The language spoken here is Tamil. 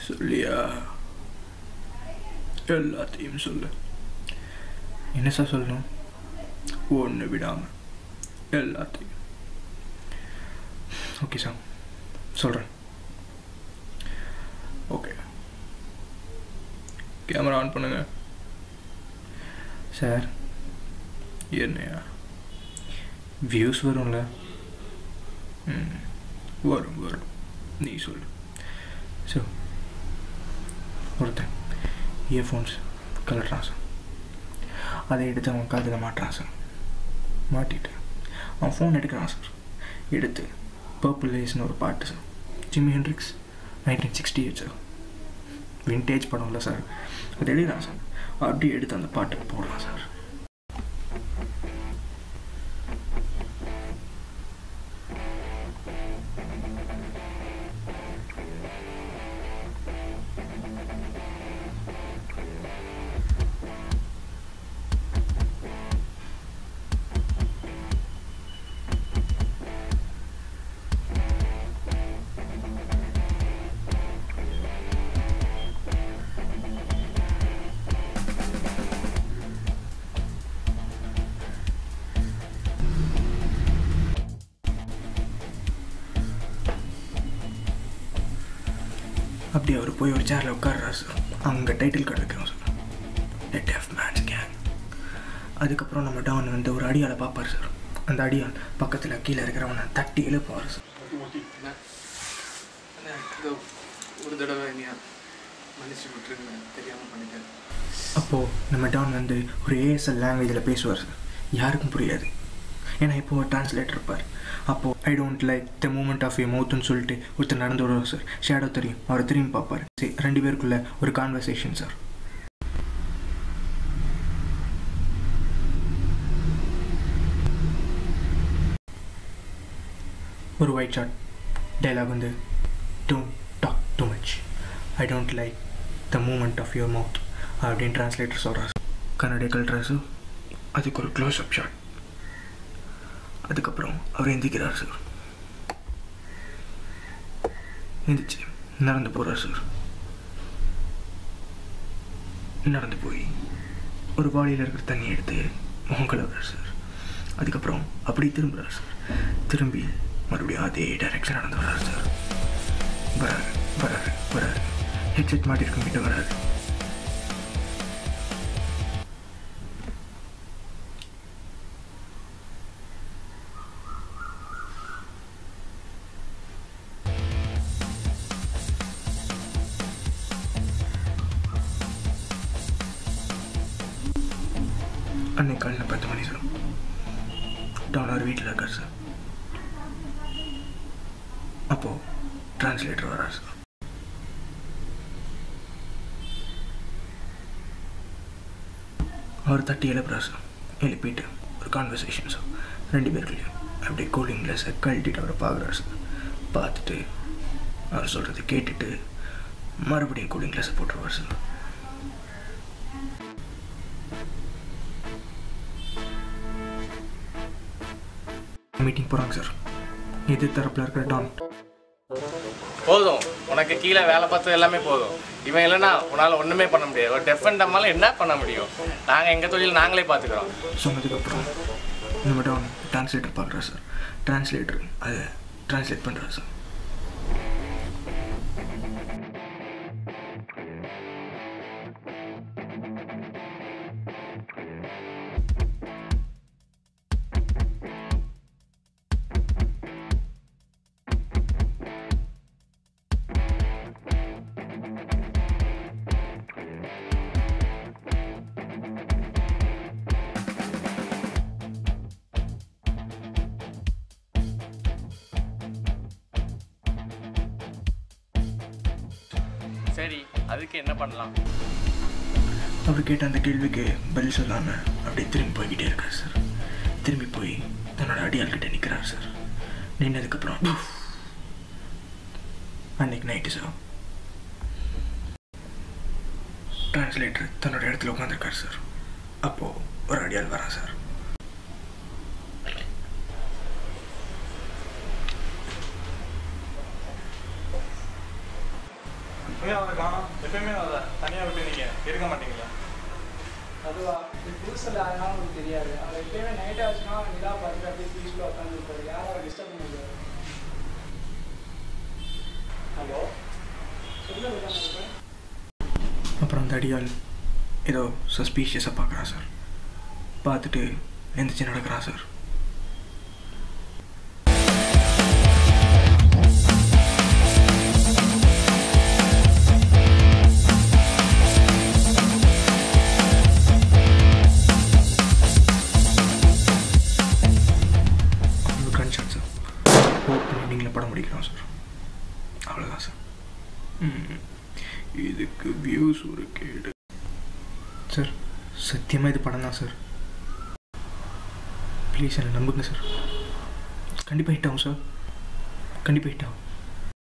சொல்லியா எல்லாத்தையும் சொல்லு என்ன சார் சொல்லணும் ஒன்று விடாமல் எல்லாத்தையும் ஓகே சார் சொல்கிறேன் ஓகே கேமரா ஆன் பண்ணுங்க சார் என்னையா வியூஸ் வரும்ல ம் வரும் வரும் நீ சொல்லு ஸோ ஒருத்தன் இயர்ஃபோன்ஸ் கலட்டுறான் சார் அதை எடுத்து அவன் காதில் மாட்டுறான் சார் மாட்டிட்டு அவன் ஃபோன் எடுக்கிறான் சார் எடுத்து பர்பிள் லேஸ்னு ஒரு பாட்டு sir Jimi Hendrix nineteen sixty eight sir vintage படம்ல சார் அது எழுதுறான் சார் அப்படியே எடுத்து அந்த பாட்டுக்கு போடலாம் சார் அப்படி அவர் போய் ஒரு சேரில் உட்கார்றாரு சார் அங்கே டைட்டில் கார்டு வைக்கிறோம் sir dead of match gang அதுக்கப்புறம் நம்ம டான் வந்து ஒரு அடியாளை பார்ப்பார் சார் அந்த அடியால் பக்கத்தில் கீழே இருக்கிறவனை தட்டி எழுப்புவார் சார் ஒரு தடவை நீ மன்னிச்சு விட்டுருங்க தெரியாமல் பண்ணிட்டேன் அப்போது நம்ம டான் வந்து ஒரு ஏஎஸ்எல் லாங்குவேஜில் பேசுவார் சார் யாருக்கும் புரியாது ஏன்னா இப்போ ஒரு டிரான்ஸ்லேட்டர் இருப்பார் அப்போது I don't like the moment of a மவுத்துன்னு சொல்லிட்டு ஒருத்தர் நடந்து வருவார் சார் ஷேடோ தெரியும் அவர் திரும்பி பார்ப்பார் சரி ரெண்டு பேருக்குள்ள ஒரு கான்வர்சேஷன் சார் ஒரு ஒயிட் ஷார்ட் டைலாக் வந்து don't talk too much I don't like the moment of your mouth அப்படின்னு டிரான்ஸ்லேட்டர் சொல்கிறார் கன்னட கல்ட்ராஸு அதுக்கு ஒரு க்ளோஸ் அப் ஷாட் அதுக்கப்புறம் அவர் எந்திக்கிறார் சார் எந்திரிச்சு நடந்து போகிறார் சார் நடந்து போய் ஒரு வாளியில் இருக்கிற தண்ணி எடுத்து முகம் கழுவுறார் சார் அதுக்கப்புறம் அப்படி திரும்புகிறார் சார் திரும்பி மறுபடியும் அதே டைரக்ஷன் நடந்து வர்றாரு சார் வராரு வராரு வராரு ஹெட்செட் மாட்டிருக்கும் கிட்ட வராரு அன்னைக்கு காலையில் பத்து மணி சார் டாலர் வீட்டில் இருக்கார் சார் அப்போது டிரான்ஸ்லேட்டர் வரார் சார் அவர் தட்டி எழுப்புறார் சார் எழுப்பிட்டு ஒரு கான்வர்சேஷன் சார் ரெண்டு பேருக்குள்ளேயும் அப்படியே கூலிங் கிளாஸை கழட்டிட்டு அவரை பார்க்குறாரு சார் பார்த்துட்டு அவர் சொல்கிறத கேட்டுட்டு மறுபடியும் கூலிங் கிளாஸை போட்டுருவார் சார் மீட்டிங் போகிறாங்க சார் எதிர் தரப்பில் இருக்கிற டான் போதும் உனக்கு கீழே வேலை பார்த்தது எல்லாமே போதும் இவன் இல்லைன்னா உன்னால் ஒன்றுமே பண்ண முடியாது ஒரு டெஃபன் நம்மளால என்ன பண்ண முடியும் நாங்கள் எங்கள் தொழில் நாங்களே பார்த்துக்குறோம் சொன்னதுக்கப்புறம் நம்ம டான் டிரான்ஸ்லேட்டர் பார்க்குறாரு சார் டிரான்ஸ்லேட்டர் அதை டிரான்ஸ்லேட் பண்ணுறாரு சார் சரி அதுக்கு என்ன பண்ணலாம் அவர் கேட்ட அந்த கேள்விக்கு பதில் சொல்லாமல் அப்படியே திரும்பி போய்கிட்டே இருக்கார் சார் திரும்பி போய் தன்னோட அடியாள்கிட்ட நிற்கிறார் சார் நின்னதுக்கப்புறம் புஃப். அன்னைக்கு நைட்டு சார் டிரான்ஸ்லேட்டர் தன்னோட இடத்துல உட்காந்துருக்கார் சார் அப்போது ஒரு அடியாள் வரான் சார் எங்கே அவரை காணும் எப்பயுமே அதை தனியாக விட்டு நீங்கள் இருக்க மாட்டீங்களா அதுவா இது புதுசில் அதனால உங்களுக்கு தெரியாது அவர் எப்பயுமே நைட் ஆச்சுன்னா நிலா பார்த்துட்டு அப்படியே பீஸ்ஃபுல்லாக உட்காந்துருப்பாரு யாரும் அவரை டிஸ்டர்ப் பண்ண முடியாது ஹலோ சொல்லுங்க சார் அப்புறம் அந்த அடியாள் ஏதோ சஸ்பீஷியஸாக பார்க்குறான் சார் பார்த்துட்டு எந்திரிச்சு நடக்கிறான் sir gun shot sir open நீங்களே படம் முடிக்கிறோம் சார் அவ்வளோதான் சார் ம். இதுக்கு வியூஸ் ஒரு கேடு சார் சத்தியமாக இது படம் தான் சார் ப்ளீஸ் என்னை நம்புங்க சார் கண்டிப்பாக ஹிட் ஆகும் சார் கண்டிப்பாக ஹிட் ஆகும்